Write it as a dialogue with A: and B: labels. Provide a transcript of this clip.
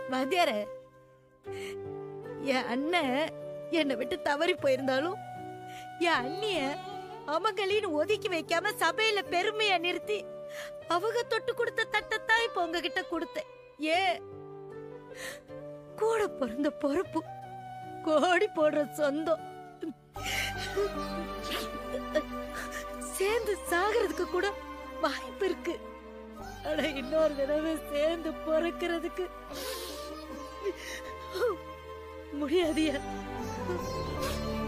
A: வாத்தியார என் அண்ணன் என்னை விட்டு தவறி போயிருந்தாலும் என் அண்ணிய அமங்கலின்னு ஒதுக்கி வைக்காம சபையில பெருமையா நிறுத்தி அவங்க தொட்டு கொடுத்த தட்டத்தான் இப்ப உங்ககிட்ட கொடுத்தேன் ஏ கூட பிறந்த பொறுப்பு கோடி போடுற சொந்தம் சேர்ந்து சாகிறதுக்கு கூட வாய்ப்பு இருக்கு ஆனா இன்னொரு தடவை சேர்ந்து பிறக்கிறதுக்கு முடியாதியா